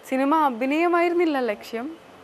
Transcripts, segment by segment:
Cinema അഭിനയമായിരുന്നില്ല ലക്ഷ്യം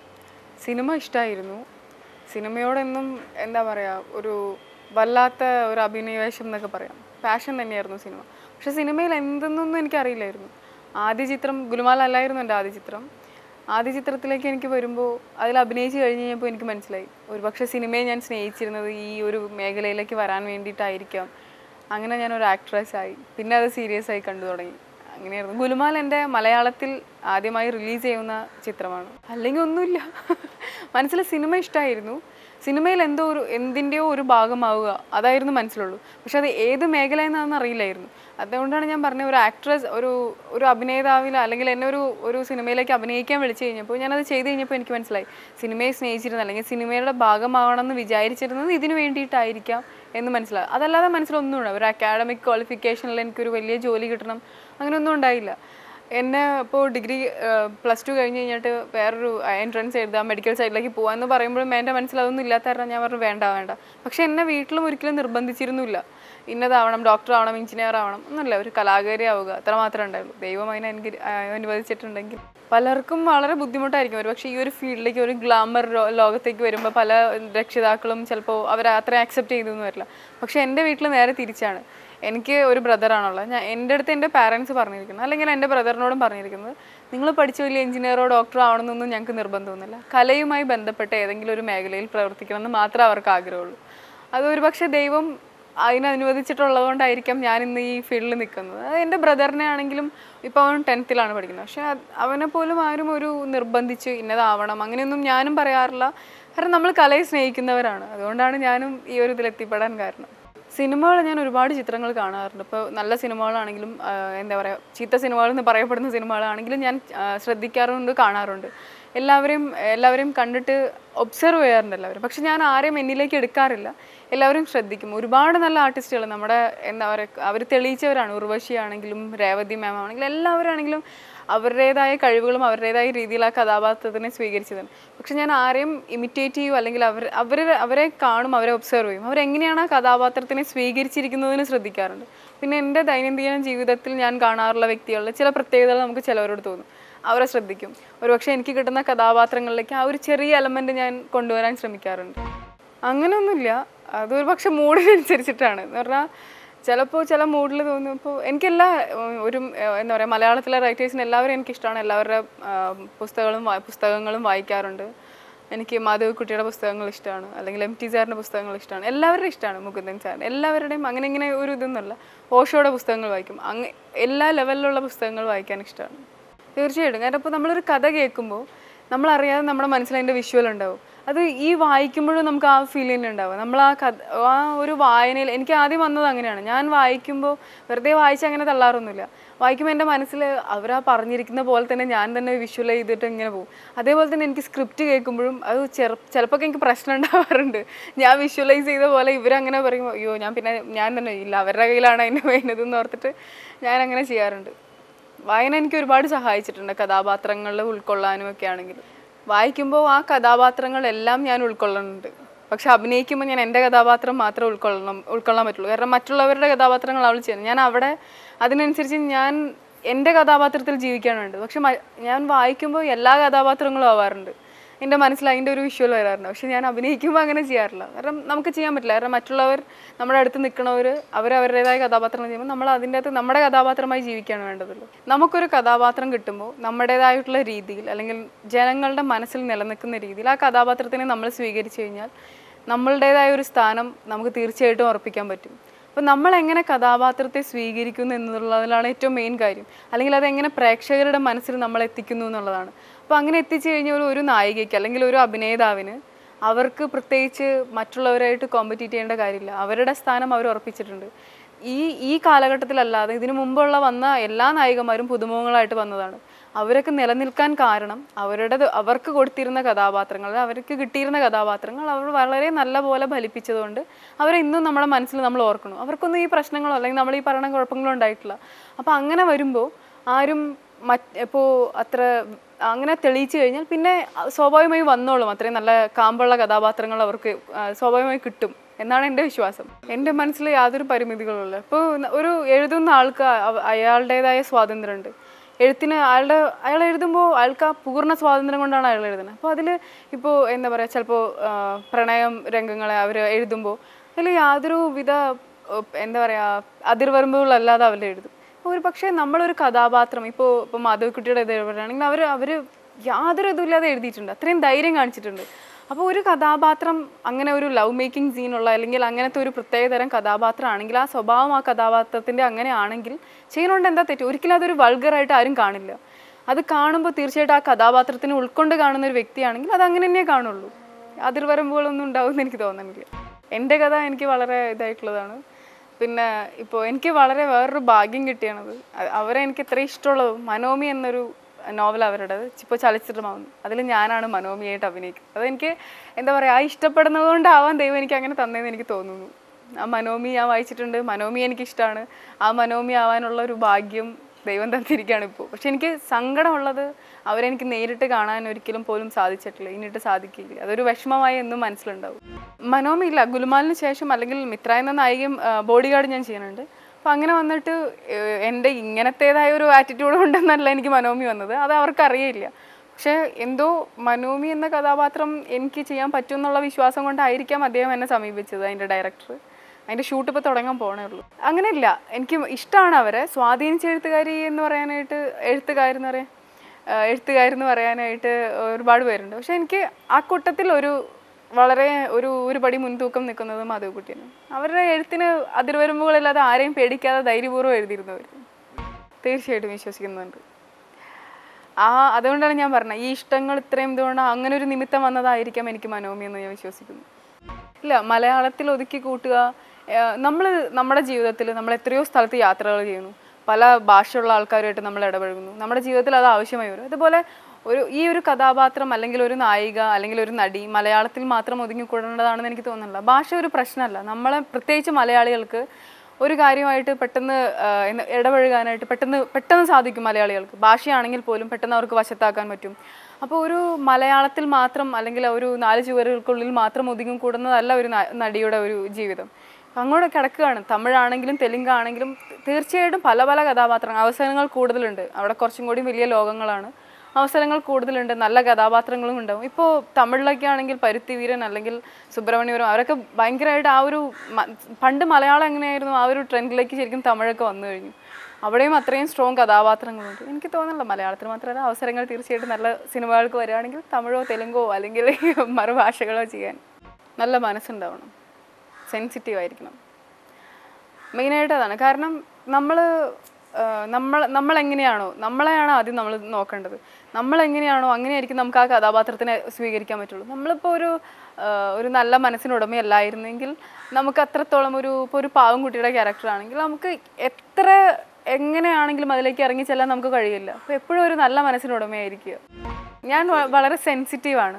cinema ഇഷ്ടമായിരുന്നു സിനിമയോടെന്നും എന്താ പറയുക ഒരു വല്ലാത്ത ഒരു അഭിനിവേശം എന്നൊക്കെ പറയാം പാഷൻ തന്നെയായിരുന്നു സിനിമ പക്ഷെ സിനിമയിൽ എന്തെന്നൊന്നും എനിക്കറിയില്ലായിരുന്നു ആദ്യ ചിത്രം ഗുലുമാല അല്ലായിരുന്നു എൻ്റെ ആദ്യ ചിത്രം ആദ്യ ചിത്രത്തിലേക്ക് എനിക്ക് വരുമ്പോൾ അതിൽ അഭിനയിച്ച് കഴിഞ്ഞ് കഴിഞ്ഞപ്പോൾ എനിക്ക് മനസ്സിലായി ഒരുപക്ഷെ സിനിമയെ ഞാൻ സ്നേഹിച്ചിരുന്നത് ഈ ഒരു മേഖലയിലേക്ക് വരാൻ വേണ്ടിയിട്ടായിരിക്കാം അങ്ങനെ ഞാൻ ഒരു ആക്ട്രസ് ആയി പിന്നെ അത് സീരിയസ് ആയി കണ്ടു തുടങ്ങി അങ്ങനെയായിരുന്നു ഗുലുമാൽ എൻ്റെ മലയാളത്തിൽ ആദ്യമായി റിലീസ് ചെയ്യുന്ന ചിത്രമാണ് അല്ലെങ്കിൽ ഒന്നുമില്ല മനസ്സിൽ സിനിമ ഇഷ്ടമായിരുന്നു സിനിമയിൽ എന്തോ ഒരു എന്തിൻ്റെയോ ഒരു ഭാഗമാവുക അതായിരുന്നു മനസ്സിലുള്ളൂ പക്ഷെ അത് ഏത് മേഖലയെന്നാണെന്ന് അറിയില്ലായിരുന്നു അതുകൊണ്ടാണ് ഞാൻ പറഞ്ഞ ഒരു ആക്ട്രസ് ഒരു ഒരു അഭിനേതാവിൽ അല്ലെങ്കിൽ എന്നെ ഒരു ഒരു സിനിമയിലേക്ക് അഭിനയിക്കാൻ വിളിച്ചു കഴിഞ്ഞപ്പോൾ ഞാനത് ചെയ്ത് കഴിഞ്ഞപ്പോൾ എനിക്ക് മനസ്സിലായി സിനിമയെ സ്നേഹിച്ചിരുന്നത് അല്ലെങ്കിൽ സിനിമയുടെ ഭാഗമാവണമെന്ന് വിചാരിച്ചിരുന്നത് ഇതിനു വേണ്ടിയിട്ടായിരിക്കാം എന്ന് മനസ്സിലായി അതല്ലാതെ മനസ്സിലൊന്നുമില്ല ഒരു അക്കാഡമിക് ക്വാളിഫിക്കേഷനിൽ എനിക്കൊരു വലിയ ജോലി കിട്ടണം അങ്ങനെയൊന്നും ഉണ്ടായില്ല എന്നെ ഇപ്പോൾ ഡിഗ്രി പ്ലസ് ടു കഴിഞ്ഞ് കഴിഞ്ഞിട്ട് വേറൊരു എൻട്രൻസ് എഴുതാം മെഡിക്കൽ സൈഡിലേക്ക് പോകാമെന്ന് പറയുമ്പോഴും എൻ്റെ മനസ്സിൽ അതൊന്നും ഇല്ലാത്ത കാരണം ഞാൻ പറഞ്ഞു വേണ്ട വേണ്ട പക്ഷെ എന്നെ വീട്ടിലും ഒരിക്കലും നിർബന്ധിച്ചിരുന്നില്ല ഇന്നതാവണം ഡോക്ടർ ആവണം എഞ്ചിനീയർ ആവണം ഒന്നുമില്ല ഒരു കലാകാരി ആവുക അത്ര മാത്രമേ ഉണ്ടായുള്ളൂ ദൈവം അതിനെ എനിക്ക് അനുവദിച്ചിട്ടുണ്ടെങ്കിൽ പലർക്കും വളരെ ബുദ്ധിമുട്ടായിരിക്കും ഒരു പക്ഷേ ഈ ഒരു ഫീൽഡിലേക്ക് ഒരു ഗ്ലാമർ ലോകത്തേക്ക് വരുമ്പോൾ പല രക്ഷിതാക്കളും ചിലപ്പോൾ അവരെ അത്ര ആക്സെപ്റ്റ് ചെയ്തെന്ന് വരില്ല പക്ഷെ എൻ്റെ വീട്ടിൽ നേരെ തിരിച്ചാണ് എനിക്ക് ഒരു ബ്രദറാണുള്ളത് ഞാൻ എൻ്റെ അടുത്ത് എൻ്റെ പാരൻസ് പറഞ്ഞിരിക്കുന്നത് അല്ലെങ്കിൽ എൻ്റെ ബ്രദറിനോടും പറഞ്ഞിരിക്കുന്നത് നിങ്ങൾ പഠിച്ച വലിയ എഞ്ചിനീയറോ ഡോക്ടറോ ആവണമെന്നൊന്നും ഞങ്ങൾക്ക് നിർബന്ധമൊന്നുമില്ല കലയുമായി ബന്ധപ്പെട്ട ഏതെങ്കിലും ഒരു മേഖലയിൽ പ്രവർത്തിക്കണമെന്ന് മാത്രമേ അവർക്ക് ആഗ്രഹമുള്ളൂ അത് ഒരു പക്ഷേ ദൈവം അതിന് അനുവദിച്ചിട്ടുള്ളത് കൊണ്ടായിരിക്കാം ഞാൻ ഇന്ന് ഈ ഫീൽഡിൽ നിൽക്കുന്നത് അത് എൻ്റെ ബ്രദറിനെ ആണെങ്കിലും ഇപ്പോൾ അവൻ ടെൻത്തിലാണ് പഠിക്കുന്നത് പക്ഷേ അത് അവനെ പോലും ആരും ഒരു നിർബന്ധിച്ച് ഇന്നതാവണം അങ്ങനെയൊന്നും ഞാനും പറയാറില്ല കാരണം നമ്മൾ കലയെ സ്നേഹിക്കുന്നവരാണ് അതുകൊണ്ടാണ് ഞാനും ഈ ഒരു ഇതിലെത്തിപ്പെടാൻ കാരണം സിനിമകൾ ഞാൻ ഒരുപാട് ചിത്രങ്ങൾ കാണാറുണ്ട് ഇപ്പോൾ നല്ല സിനിമകളാണെങ്കിലും ആ, എന്താ പറയുക ചീത്ത സിനിമകൾ എന്ന് പറയപ്പെടുന്ന സിനിമകളാണെങ്കിലും ഞാൻ ആ, ശ്രദ്ധിക്കാറുണ്ട് കാണാറുണ്ട് എല്ലാവരെയും എല്ലാവരെയും കണ്ടിട്ട് ഒബ്സർവ് ചെയ്യാറുണ്ട് എല്ലാവരും പക്ഷെ ഞാൻ ആരെയും എന്നിലേക്ക് എടുക്കാറില്ല എല്ലാവരും ശ്രദ്ധിക്കും ഒരുപാട് നല്ല ആർട്ടിസ്റ്റുകൾ നമ്മുടെ എന്താ പറയുക അവർ തെളിയിച്ചവരാണ് ഉർവശി ആണെങ്കിലും രേവതി മാം ആണെങ്കിലും എല്ലാവരാണെങ്കിലും അവരുടേതായ കഴിവുകളും അവരുടേതായ രീതിയിൽ ആ കഥാപാത്രത്തിനെ സ്വീകരിച്ചതാണ് പക്ഷെ ഞാൻ ആരെയും ഇമിറ്റേറ്റ് ചെയ്യുമോ അല്ലെങ്കിൽ അവർ അവർ അവരെ കാണും അവരെ ഒബ്സർവ് ചെയ്യും അവരെങ്ങനെയാണ് ആ കഥാപാത്രത്തിനെ സ്വീകരിച്ചിരിക്കുന്നതിന് ശ്രദ്ധിക്കാറുണ്ട് പിന്നെ എൻ്റെ ദൈനംദിന ജീവിതത്തിൽ ഞാൻ കാണാറുള്ള വ്യക്തികളുടെ ചില പ്രത്യേകതകൾ നമുക്ക് ചിലവരോട് തോന്നും അവരെ ശ്രദ്ധിക്കും ഒരുപക്ഷെ എനിക്ക് കിട്ടുന്ന കഥാപാത്രങ്ങളിലേക്ക് ആ ഒരു ചെറിയ എലമെന്റ് ഞാൻ കൊണ്ടുവരാൻ ശ്രമിക്കാറുണ്ട് അങ്ങനെയൊന്നുമില്ല അതൊരു പക്ഷെ മൂഡിനനുസരിച്ചിട്ടാണ് എന്ന് പറഞ്ഞാൽ ചിലപ്പോൾ ചില മൂഡിൽ തോന്നുമ്പോൾ എനിക്കെല്ലാ ഉം, ഒരു ഉം, എന്താ പറയുക മലയാളത്തിലെ റൈറ്റേഴ്സിന് എല്ലാവരും എനിക്കിഷ്ടമാണ് എല്ലാവരുടെ ആ, പുസ്തകങ്ങളും വാ- പുസ്തകങ്ങളും വായിക്കാറുണ്ട് എനിക്ക് മാധവിക്കുട്ടിയുടെ പുസ്തകങ്ങൾ ഇഷ്ടമാണ് അല്ലെങ്കിൽ എം ടി സാറിൻ്റെ പുസ്തകങ്ങൾ ഇഷ്ടമാണ് എല്ലാവരുടെയും ഇഷ്ടമാണ് മുകുന്ദൻ സാറിന് എല്ലാവരുടെയും അങ്ങനെ ഇങ്ങനെ ഒരു ഇതൊന്നുമല്ല ഓഷോയുടെ പുസ്തകങ്ങൾ വായിക്കും അങ്ങ് എല്ലാ ലെവലിലുള്ള പുസ്തകങ്ങൾ വായിക്കാൻ ഇഷ്ടമാണ് തീർച്ചയായിട്ടും കാരണം ഇപ്പോൾ നമ്മളൊരു കഥ കേൾക്കുമ്പോൾ നമ്മളറിയാതെ നമ്മുടെ മനസ്സിൽ അതിൻ്റെ വിഷ്വൽ ഉണ്ടാവും അത് ഈ വായിക്കുമ്പോഴും നമുക്ക് ആ ഫീലിംഗ് ഉണ്ടാവും നമ്മൾ ആ കഥ ആ ഒരു വായനയിൽ എനിക്ക് ആദ്യം വന്നത് അങ്ങനെയാണ് ഞാൻ വായിക്കുമ്പോൾ വെറുതെ വായിച്ച് അങ്ങനെ തള്ളാറൊന്നുമില്ല വായിക്കുമ്പോൾ എൻ്റെ മനസ്സിൽ അവരാ പറഞ്ഞിരിക്കുന്ന പോലെ തന്നെ ഞാൻ തന്നെ വിഷ്വൽ ചെയ്തിട്ട് ഇങ്ങനെ പോകും അതേപോലെ തന്നെ എനിക്ക് സ്ക്രിപ്റ്റ് കേൾക്കുമ്പോഴും അത് ചെറു ചിലപ്പോൾ എനിക്ക് പ്രശ്നം ഉണ്ടാവാറുണ്ട് ഞാൻ വിഷ്വലൈസ് ചെയ്ത പോലെ ഇവരങ്ങനെ പറയും അയ്യോ ഞാൻ പിന്നെ ഞാൻ തന്നെ ഇല്ല അവരുടെ കയ്യിലാണ് അതിൻ്റെ വേണ്ടതെന്ന് ഓർത്തിട്ട് ഞാൻ അങ്ങനെ ചെയ്യാറുണ്ട് വായന എനിക്ക് ഒരുപാട് സഹായിച്ചിട്ടുണ്ട് കഥാപാത്രങ്ങളിൽ ഉൾക്കൊള്ളാനും ഒക്കെ ആണെങ്കിൽ വായിക്കുമ്പോൾ ആ കഥാപാത്രങ്ങളെല്ലാം ഞാൻ ഉൾക്കൊള്ളുന്നുണ്ട് പക്ഷെ അഭിനയിക്കുമ്പോൾ ഞാൻ എൻ്റെ കഥാപാത്രം മാത്രമേ ഉൾക്കൊള്ളണം ഉൾക്കൊള്ളാൻ പറ്റുള്ളൂ കാരണം മറ്റുള്ളവരുടെ കഥാപാത്രങ്ങൾ അവൾ ചെയ്യുന്നത് ഞാൻ അവിടെ അതിനനുസരിച്ച് ഞാൻ എൻ്റെ കഥാപാത്രത്തിൽ ജീവിക്കാൻ വേണ്ടത് പക്ഷെ മ- ഞാൻ വായിക്കുമ്പോൾ എല്ലാ കഥാപാത്രങ്ങളും ആവാറുണ്ട് എൻ്റെ മനസ്സിൽ അതിൻ്റെ ഒരു വിഷ്വൽ വരാറുണ്ട് പക്ഷെ ഞാൻ അഭിനയിക്കുമ്പോൾ അങ്ങനെ ചെയ്യാറില്ല കാരണം നമുക്ക് ചെയ്യാൻ പറ്റില്ല കാരണം മറ്റുള്ളവർ നമ്മുടെ അടുത്ത് നിൽക്കണവർ അവർ അവരുടേതായ കഥാപാത്രങ്ങൾ ചെയ്യുമ്പോൾ നമ്മൾ അതിൻ്റെ അകത്ത് നമ്മുടെ കഥാപാത്രമായി ജീവിക്കുകയാണ് വേണ്ടതുള്ളൂ നമുക്കൊരു കഥാപാത്രം കിട്ടുമ്പോൾ നമ്മുടേതായിട്ടുള്ള രീതിയിൽ അല്ലെങ്കിൽ ജനങ്ങളുടെ മനസ്സിൽ നിലനിൽക്കുന്ന രീതിയിൽ ആ കഥാപാത്രത്തിനെ നമ്മൾ സ്വീകരിച്ചു കഴിഞ്ഞാൽ നമ്മളുടേതായ ഒരു സ്ഥാനം നമുക്ക് തീർച്ചയായിട്ടും ഉറപ്പിക്കാൻ പറ്റും അപ്പോൾ നമ്മൾ എങ്ങനെ കഥാപാത്രത്തെ സ്വീകരിക്കുന്നു എന്നുള്ളതിലാണ് ഏറ്റവും മെയിൻ കാര്യം അല്ലെങ്കിൽ അതെങ്ങനെ പ്രേക്ഷകരുടെ മനസ്സിൽ നമ്മൾ എത്തിക്കുന്നു എന്നുള്ളതാണ് അപ്പോൾ അങ്ങനെ എത്തിച്ചു കഴിഞ്ഞാൽ ഒരു- ഒരു നായികയ്ക്ക് അല്ലെങ്കിൽ ഒരു അഭിനേതാവിന് അവർക്ക് പ്രത്യേകിച്ച് മറ്റുള്ളവരായിട്ട് കോമ്പറ്റീറ്റ് ചെയ്യേണ്ട കാര്യമില്ല അവരുടെ സ്ഥാനം അവർ ഉറപ്പിച്ചിട്ടുണ്ട് ഈ ഈ കാലഘട്ടത്തിലല്ലാതെ ഇതിനു മുമ്പുള്ള വന്ന എല്ലാ നായികമാരും പുതുമുഖങ്ങളായിട്ട് വന്നതാണ് അവരൊക്കെ നിലനിൽക്കാൻ കാരണം അവരുടെ അവർക്ക് കൊടുത്തിരുന്ന കഥാപാത്രങ്ങൾ അവർക്ക് കിട്ടിയിരുന്ന കഥാപാത്രങ്ങൾ അവർ വളരെ നല്ല പോലെ ഫലിപ്പിച്ചതുകൊണ്ട് അവരെ ഇന്നും നമ്മുടെ മനസ്സിൽ നമ്മൾ ഓർക്കണം അവർക്കൊന്നും ഈ പ്രശ്നങ്ങളോ അല്ലെങ്കിൽ നമ്മൾ ഈ പറയുന്ന കുഴപ്പങ്ങളോ ഉണ്ടായിട്ടില്ല അപ്പോൾ അങ്ങനെ വരുമ്പോൾ ആരും മറ്റ് ഇപ്പോൾ അത്ര അങ്ങനെ തെളിയിച്ചു കഴിഞ്ഞാൽ പിന്നെ സ്വാഭാവികമായി വന്നോളും അത്രയും നല്ല കാമ്പുള്ള കഥാപാത്രങ്ങൾ അവർക്ക് ആ, സ്വാഭാവികമായി കിട്ടും എന്നാണ് എൻ്റെ വിശ്വാസം എൻ്റെ മനസ്സിൽ യാതൊരു പരിമിതികളുമില്ല ഇപ്പോൾ ഒരു എഴുതുന്ന ആൾക്ക് അവ- അയാളുടേതായ സ്വാതന്ത്ര്യമുണ്ട് എഴുത്തിന് അയാളുടെ അയാൾ എഴുതുമ്പോൾ അയാൾക്ക് ആ പൂർണ്ണ സ്വാതന്ത്ര്യം കൊണ്ടാണ് അയാൾ എഴുതുന്നത് അപ്പോൾ അതിൽ ഇപ്പോൾ എന്താ പറയുക ചിലപ്പോൾ പ്രണയം രംഗങ്ങളെ അവർ എഴുതുമ്പോൾ അതിൽ യാതൊരു വിധ ഏഹ്, എന്താ പറയുക അതിർവരമ്പുകളല്ലാതെ അവർ എഴുതും അപ്പോൾ ഒരു പക്ഷേ നമ്മളൊരു കഥാപാത്രം ഇപ്പോൾ ഇപ്പോൾ മാധവിക്കുട്ടിയുടെ ഇത് എഴുതുകയാണെങ്കിൽ അവർ അവർ യാതൊരു ഇതുമില്ലാതെ എഴുതിയിട്ടുണ്ട് അത്രയും ധൈര്യം കാണിച്ചിട്ടുണ്ട് അപ്പോൾ ഒരു കഥാപാത്രം അങ്ങനെ ഒരു ലവ് മേക്കിംഗ് സീനുള്ള അല്ലെങ്കിൽ അങ്ങനത്തെ ഒരു പ്രത്യേക തരം കഥാപാത്രമാണെങ്കിൽ ആ സ്വഭാവം ആ കഥാപാത്രത്തിൻ്റെ അങ്ങനെ ആണെങ്കിൽ ചെയ്യുന്നതുകൊണ്ട് എന്താ തെറ്റ് ഒരിക്കലും അതൊരു വൾഗറായിട്ട് ആരും കാണില്ല അത് കാണുമ്പോൾ തീർച്ചയായിട്ടും ആ കഥാപാത്രത്തിനെ ഉൾക്കൊണ്ട് കാണുന്ന ഒരു വ്യക്തിയാണെങ്കിൽ അത് അങ്ങനെ തന്നെ കാണുള്ളൂ അതിർവരമ്പുകളൊന്നും ഉണ്ടാവുമെന്ന് എനിക്ക് തോന്നുന്നില്ല എൻ്റെ കഥ എനിക്ക് വളരെ ഇതായിട്ടുള്ളതാണ് പിന്നെ ഇപ്പോൾ എനിക്ക് വളരെ വേറൊരു ഭാഗ്യം കിട്ടിയാണത് അ- അവരെ എനിക്ക് ഇത്ര ഇഷ്ടമുള്ളത് മനോമി എന്നൊരു നോവൽ അവരുടേത് ഇപ്പോൾ ചലച്ചിത്രമാവുന്നു അതിൽ ഞാനാണ് മനോമിയായിട്ട് അഭിനയിക്കുന്നത് അതെനിക്ക് എന്താ പറയുക ആ ഇഷ്ടപ്പെടുന്നത് കൊണ്ടാവാൻ ദൈവം എനിക്ക് അങ്ങനെ തന്നതെന്ന് എനിക്ക് തോന്നുന്നു ആ മനോമി ഞാൻ വായിച്ചിട്ടുണ്ട് മനോമി എനിക്കിഷ്ടമാണ് ആ മനോമി ആവാനുള്ള ഒരു ഭാഗ്യം ദൈവം തന്നിരിക്കുകയാണ് ഇപ്പോൾ പക്ഷെ എനിക്ക് സങ്കടമുള്ളത് അവരെനിക്ക് നേരിട്ട് കാണാൻ ഒരിക്കലും പോലും സാധിച്ചിട്ടില്ല ഇനിയിട്ട് സാധിക്കില്ല അതൊരു വിഷമമായി എന്നും മനസ്സിലുണ്ടാവും മനോമി ഇല്ല ഗുലുമാലിന് ശേഷം അല്ലെങ്കിൽ മിത്ര എന്ന നായികയും ബോഡി ഗാർഡ് ഞാൻ ചെയ്യുന്നുണ്ട് അപ്പോൾ അങ്ങനെ വന്നിട്ട് ഏഹ്, എൻ്റെ ഇങ്ങനത്തേതായ ഒരു ആറ്റിറ്റ്യൂഡ് ഉണ്ടെന്നല്ല എനിക്ക് മനോമി വന്നത് അത് അവർക്ക് അറിയില്ല പക്ഷേ എന്തോ മനോമി എന്ന കഥാപാത്രം എനിക്ക് ചെയ്യാൻ പറ്റും എന്നുള്ള വിശ്വാസം കൊണ്ടായിരിക്കാം അദ്ദേഹം എന്നെ സമീപിച്ചത് അതിൻ്റെ ഡയറക്ടർ അതിൻ്റെ ഷൂട്ട് ഇപ്പോൾ തുടങ്ങാൻ പോകണേ ഉള്ളൂ അങ്ങനെയില്ല എനിക്ക് ഇഷ്ടമാണ് അവരെ സ്വാധീനിച്ച എഴുത്തുകാരി എന്ന് പറയാനായിട്ട് എഴുത്തുകാരെന്ന് പറയാൻ ആഹ് എഴുത്തുകാരെന്ന് പറയാനായിട്ട് ഒരുപാട് പേരുണ്ട് പക്ഷെ എനിക്ക് ആ കൂട്ടത്തിൽ ഒരു വളരെ ഒരു ഒരു പടി മുൻതൂക്കം നിൽക്കുന്നത് മാധവക്കുട്ടിയാണ് അവരുടെ എഴുത്തിന് അതിർവരമ്പുകളില്ലാതെ ആരെയും പേടിക്കാതെ ധൈര്യപൂർവ്വം എഴുതിയിരുന്നവർ തീർച്ചയായിട്ടും വിശ്വസിക്കുന്നുണ്ട് ആ അതുകൊണ്ടാണ് ഞാൻ പറഞ്ഞത് ഈ ഇഷ്ടങ്ങൾ ഇത്രയും ഇതുകൊണ്ട് അങ്ങനെ ഒരു നിമിത്തം വന്നതായിരിക്കാം എനിക്ക് മനോമി എന്ന് ഞാൻ വിശ്വസിക്കുന്നു ഇല്ല മലയാളത്തിൽ ഒതുക്കി കൂട്ടുക നമ്മൾ നമ്മുടെ ജീവിതത്തിൽ നമ്മൾ എത്രയോ സ്ഥലത്ത് യാത്രകൾ ചെയ്യുന്നു പല ഭാഷയുള്ള ആൾക്കാരുമായിട്ട് നമ്മൾ ഇടപഴകുന്നു നമ്മുടെ ജീവിതത്തിൽ അത് ആവശ്യമായി വരും അതുപോലെ ഒരു ഈ ഒരു കഥാപാത്രം അല്ലെങ്കിൽ ഒരു നായിക അല്ലെങ്കിൽ ഒരു നടി മലയാളത്തിൽ മാത്രം ഒതുങ്ങിക്കൂടേണ്ടതാണെന്ന് എനിക്ക് തോന്നുന്നില്ല ഭാഷ ഒരു പ്രശ്നമല്ല നമ്മളെ പ്രത്യേകിച്ച് മലയാളികൾക്ക് ഒരു കാര്യമായിട്ട് പെട്ടെന്ന് ആ, എന്ന് ഇടപഴകാനായിട്ട് പെട്ടെന്ന് പെട്ടെന്ന് സാധിക്കും മലയാളികൾക്ക് ഭാഷയാണെങ്കിൽ പോലും പെട്ടെന്ന് അവർക്ക് വശത്താക്കാൻ പറ്റും അപ്പോൾ ഒരു മലയാളത്തിൽ മാത്രം അല്ലെങ്കിൽ ഒരു നാല് ചുവരുകൾക്കുള്ളിൽ മാത്രം ഒതുങ്ങി കൂടുന്നതല്ല ഒരു ന- നടിയുടെ ഒരു ജീവിതം അങ്ങോട്ട് കിടക്കുകയാണ് തമിഴാണെങ്കിലും തെലുങ്കാണെങ്കിലും തീർച്ചയായിട്ടും പല പല കഥാപാത്രങ്ങൾ അവസരങ്ങൾ കൂടുതലുണ്ട് അവിടെ കുറച്ചും കൂടി വലിയ ലോകങ്ങളാണ് അവസരങ്ങൾ കൂടുതലുണ്ട് നല്ല കഥാപാത്രങ്ങളും ഉണ്ടാവും ഇപ്പോൾ തമിഴിലൊക്കെ ആണെങ്കിൽ പരുത്തി വീരൻ അല്ലെങ്കിൽ സുബ്രഹ്മണ്യപുരം അവരൊക്കെ ഭയങ്കരമായിട്ട് ആ ഒരു മ- പണ്ട് മലയാളം എങ്ങനെയായിരുന്നു ആ ഒരു ട്രെൻഡിലേക്ക് ശരിക്കും തമിഴൊക്കെ വന്നു കഴിഞ്ഞു അവിടെയും അത്രയും സ്ട്രോങ് കഥാപാത്രങ്ങളുണ്ട് എനിക്ക് തോന്നുന്നില്ല മലയാളത്തിൽ മാത്രമല്ല അവസരങ്ങൾ തീർച്ചയായിട്ടും നല്ല സിനിമകൾക്ക് വരികയാണെങ്കിൽ തമിഴോ തെലുങ്കോ അല്ലെങ്കിൽ മറുഭാഷകളോ ചെയ്യാൻ നല്ല മനസ്സുണ്ടാവണം സെൻസിറ്റീവ് ആയിരിക്കണം മെയിനായിട്ട് അതാണ് കാരണം നമ്മൾ നമ്മൾ നമ്മൾ എങ്ങനെയാണോ നമ്മളെയാണ് ആദ്യം നമ്മൾ നോക്കേണ്ടത് നമ്മൾ എങ്ങനെയാണോ അങ്ങനെയായിരിക്കും നമുക്ക് ആ കഥാപാത്രത്തിനെ സ്വീകരിക്കാൻ പറ്റുള്ളൂ നമ്മളിപ്പോൾ ഒരു ആ, ഒരു നല്ല മനസ്സിനുടമയല്ലായിരുന്നെങ്കിൽ നമുക്ക് അത്രത്തോളം ഒരു ഇപ്പോൾ ഒരു പാവം കുട്ടിയുടെ ക്യാരക്ടർ ആണെങ്കിൽ നമുക്ക് എത്ര എങ്ങനെയാണെങ്കിലും അതിലേക്ക് ഇറങ്ങി ചെല്ലാൻ നമുക്ക് കഴിയില്ല അപ്പോൾ എപ്പോഴും ഒരു നല്ല മനസ്സിനുടമയായിരിക്കുക ഞാൻ വ- വളരെ സെൻസിറ്റീവാണ്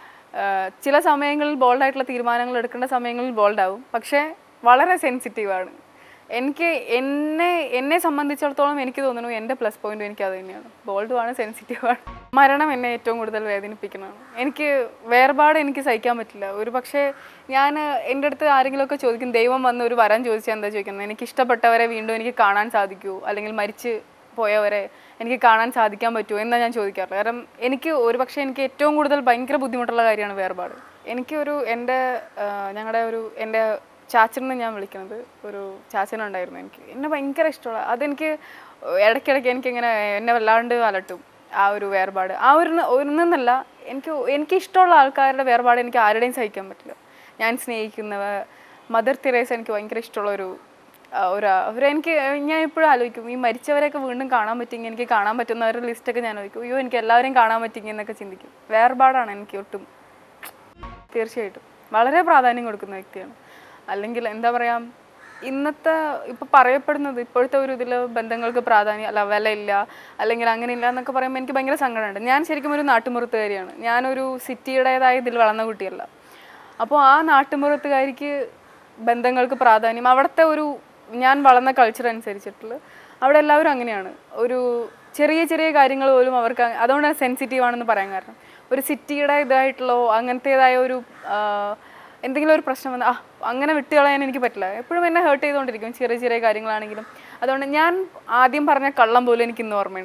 ആഹ് ചില സമയങ്ങളിൽ ബോൾഡ് ആയിട്ടുള്ള തീരുമാനങ്ങൾ എടുക്കേണ്ട സമയങ്ങളിൽ ബോൾഡ് ആവും പക്ഷേ വളരെ സെൻസിറ്റീവാണ് എനിക്ക് എന്നെ എന്നെ സംബന്ധിച്ചിടത്തോളം എനിക്ക് തോന്നുന്നു എൻ്റെ പ്ലസ് പോയിന്റ് എനിക്ക് അത് തന്നെയാണ് ബോൾഡുമാണ് സെൻസിറ്റീവാണ് മരണം എന്നെ ഏറ്റവും കൂടുതൽ വേദനിപ്പിക്കുന്നതാണ് എനിക്ക് വേർപാട് എനിക്ക് സഹിക്കാൻ പറ്റില്ല ഒരു പക്ഷേ ഞാൻ എൻ്റെ അടുത്ത് ആരെങ്കിലുമൊക്കെ ചോദിക്കും ദൈവം വന്ന് ഒരു വരം ചോദിച്ചാൽ എന്താ ചോദിക്കുന്നത് എനിക്ക് ഇഷ്ടപ്പെട്ടവരെ വീണ്ടും എനിക്ക് കാണാൻ സാധിക്കുമോ അല്ലെങ്കിൽ മരിച്ച് പോയവരെ എനിക്ക് കാണാൻ സാധിക്കാൻ പറ്റുമോ എന്നാണ് ഞാൻ ചോദിക്കാറുള്ളത് കാരണം എനിക്ക് ഒരു പക്ഷേ എനിക്ക് ഏറ്റവും കൂടുതൽ ഭയങ്കര ബുദ്ധിമുട്ടുള്ള കാര്യമാണ് വേർപാട് എനിക്കൊരു എൻ്റെ ഞങ്ങളുടെ ഒരു എൻ്റെ ചാച്ചനെന്ന് ഞാൻ വിളിക്കുന്നത് ഒരു ചാച്ചനുണ്ടായിരുന്നു എനിക്ക് എന്നെ ഭയങ്കര ഇഷ്ടമുള്ള അതെനിക്ക് ഇടയ്ക്കിടയ്ക്ക് എനിക്കിങ്ങനെ എന്നെ വല്ലാണ്ട് അലട്ടും ആ ഒരു വേർപാട് ആ ഒരു ഒന്നല്ല എനിക്ക് എനിക്ക് ഇഷ്ടമുള്ള ആൾക്കാരുടെ വേർപാട് എനിക്ക് ആരുടെയും സഹിക്കാൻ പറ്റില്ല ഞാൻ സ്നേഹിക്കുന്നവ മദർ തെരേസ എനിക്ക് ഭയങ്കര ഇഷ്ടമുള്ള ഒരു ആ, ഒരു അവരെനിക്ക് ഞാൻ ഇപ്പോഴും ആലോചിക്കും ഈ മരിച്ചവരെയൊക്കെ വീണ്ടും കാണാൻ പറ്റിയെങ്കിൽ എനിക്ക് കാണാൻ പറ്റുന്നവരുടെ ലിസ്റ്റൊക്കെ ഞാൻ ആലോചിക്കും അയ്യോ എനിക്ക് എല്ലാവരെയും കാണാൻ പറ്റിയെങ്കിൽ എന്നൊക്കെ ചിന്തിക്കും വേർപാടാണ് എനിക്ക് ഒട്ടും തീർച്ചയായിട്ടും വളരെ പ്രാധാന്യം കൊടുക്കുന്ന വ്യക്തിയാണ് അല്ലെങ്കിൽ എന്താ പറയുക ഇന്നത്തെ ഇപ്പം പറയപ്പെടുന്നത് ഇപ്പോഴത്തെ ഒരു ഇതിൽ ബന്ധങ്ങൾക്ക് പ്രാധാന്യം അല്ല വിലയില്ല അല്ലെങ്കിൽ അങ്ങനെ ഇല്ല എന്നൊക്കെ പറയുമ്പോൾ എനിക്ക് ഭയങ്കര സങ്കടമുണ്ട് ഞാൻ ശരിക്കും ഒരു നാട്ടുമ്പുറത്തുകാരിയാണ് ഞാനൊരു സിറ്റിയുടേതായ ഇതിൽ വളർന്ന കുട്ടിയല്ല അപ്പോൾ ആ നാട്ടുമ്പുറത്തുകാരിക്ക് ബന്ധങ്ങൾക്ക് പ്രാധാന്യം അവിടുത്തെ ഒരു ഞാൻ വളർന്ന കൾച്ചർ അനുസരിച്ചിട്ടുള്ള അവിടെ എല്ലാവരും അങ്ങനെയാണ് ഒരു ചെറിയ ചെറിയ കാര്യങ്ങൾ പോലും അവർക്ക് അ- അതുകൊണ്ടാണ് സെൻസിറ്റീവ് ആണെന്ന് പറയാൻ കാരണം ഒരു സിറ്റിയുടെ ഇതായിട്ടുള്ള അങ്ങനത്തേതായ ഒരു ആ, എന്തെങ്കിലും ഒരു പ്രശ്നം വന്നാൽ ആ അങ്ങനെ വിട്ടുകളയാൻ എനിക്ക് പറ്റില്ല എപ്പോഴും എന്നെ ഹേർട്ട് ചെയ്തുകൊണ്ടിരിക്കും ചെറിയ ചെറിയ കാര്യങ്ങളാണെങ്കിലും അതുകൊണ്ട് ഞാൻ ആദ്യം പറഞ്ഞ കള്ളം പോലും എനിക്ക് ഇന്ന് ഓർമ്മയുണ്ട്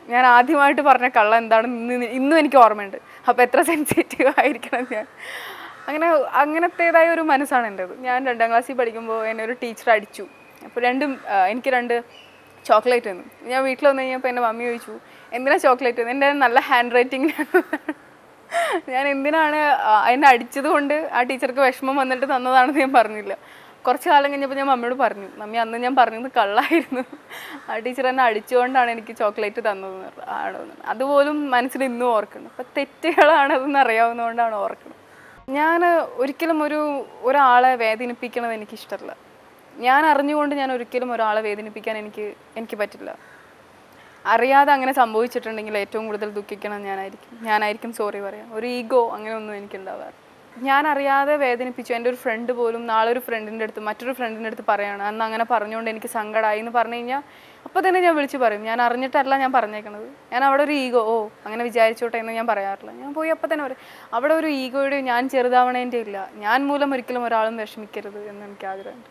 ഞാൻ ആദ്യമായിട്ട് പറഞ്ഞ കള്ള എന്താണെന്ന് ഇന്ന് ഇന്നും എനിക്ക് ഓർമ്മയുണ്ട് അപ്പോൾ എത്ര സെൻസിറ്റീവ് ആയിരിക്കണം ഞാൻ അങ്ങനെ അങ്ങനത്തേതായ ഒരു മനസ്സാണ് എൻ്റെത് ഞാൻ രണ്ടാം ക്ലാസ്സിൽ പഠിക്കുമ്പോൾ എന്നെ ഒരു ടീച്ചർ അടിച്ചു അപ്പോൾ രണ്ടും ആ, എനിക്ക് രണ്ട് ചോക്ലേറ്റ് തന്നു ഞാൻ വീട്ടിൽ വന്നു കഴിഞ്ഞപ്പോൾ എൻ്റെ മമ്മി ചോദിച്ചു എന്തിനാ ചോക്ലേറ്റ് തന്നു എൻ്റെ നല്ല ഹാൻഡ് റൈറ്റിംഗ് ഞാൻ എന്തിനാണ് ആ, എന്നെ അടിച്ചത് കൊണ്ട് ആ ടീച്ചർക്ക് വിഷമം വന്നിട്ട് തന്നതാണെന്ന് ഞാൻ പറഞ്ഞില്ല കുറച്ച് കാലം കഴിഞ്ഞപ്പോൾ ഞാൻ മമ്മിയോട് പറഞ്ഞു മമ്മി അന്ന് ഞാൻ പറഞ്ഞത് കള്ളായിരുന്നു ആ ടീച്ചർ എന്നെ അടിച്ചുകൊണ്ടാണ് എനിക്ക് ചോക്ലേറ്റ് തന്നതെന്ന് പറഞ്ഞു ആണോ എന്ന്. അതുപോലും മനസ്സിൽ ഇന്നും ഓർക്കുന്നു അപ്പം തെറ്റുകളാണതെന്ന് അറിയാവുന്നതുകൊണ്ടാണ് ഓർക്കുന്നത് ഞാൻ ഒരിക്കലും ഒരു ഒരാളെ വേദനിപ്പിക്കണത് എനിക്കിഷ്ടമല്ല ഞാൻ അറിഞ്ഞുകൊണ്ട് ഞാൻ ഒരിക്കലും ഒരാളെ വേദനിപ്പിക്കാൻ എനിക്ക് എനിക്ക് പറ്റില്ല അറിയാതെ അങ്ങനെ സംഭവിച്ചിട്ടുണ്ടെങ്കിൽ ഏറ്റവും കൂടുതൽ ദുഃഖിക്കണം ഞാനായിരിക്കും ഞാനായിരിക്കും സോറി പറയാം ഒരു ഈഗോ അങ്ങനെ ഒന്നും എനിക്ക് ഉണ്ടാവാറ് ഞാൻ അറിയാതെ വേദനിപ്പിച്ചു എൻ്റെ ഒരു ഫ്രണ്ട് പോലും നാളെ ഒരു ഫ്രണ്ടിൻ്റെ അടുത്ത് മറ്റൊരു ഫ്രണ്ടിൻ്റെ അടുത്ത് പറയാണ് അന്ന് അങ്ങനെ പറഞ്ഞുകൊണ്ട് എനിക്ക് സങ്കടമായി എന്ന് പറഞ്ഞു കഴിഞ്ഞാൽ അപ്പോൾ തന്നെ ഞാൻ വിളിച്ച് പറയും ഞാൻ അറിഞ്ഞിട്ടല്ല ഞാൻ പറഞ്ഞേക്കണത് ഞാൻ അവിടെ ഒരു ഈഗോ ഓ അങ്ങനെ വിചാരിച്ചോട്ടെ എന്ന് ഞാൻ പറയാറില്ല ഞാൻ പോയി അപ്പോൾ തന്നെ പറയും അവിടെ ഒരു ഈഗോയുടെ ഞാൻ ചെറുതാവണേൻ്റെ ഇല്ല ഞാൻ മൂലം ഒരിക്കലും ഒരാളും വിഷമിക്കരുത് എന്ന് എനിക്ക് ആഗ്രഹമുണ്ട്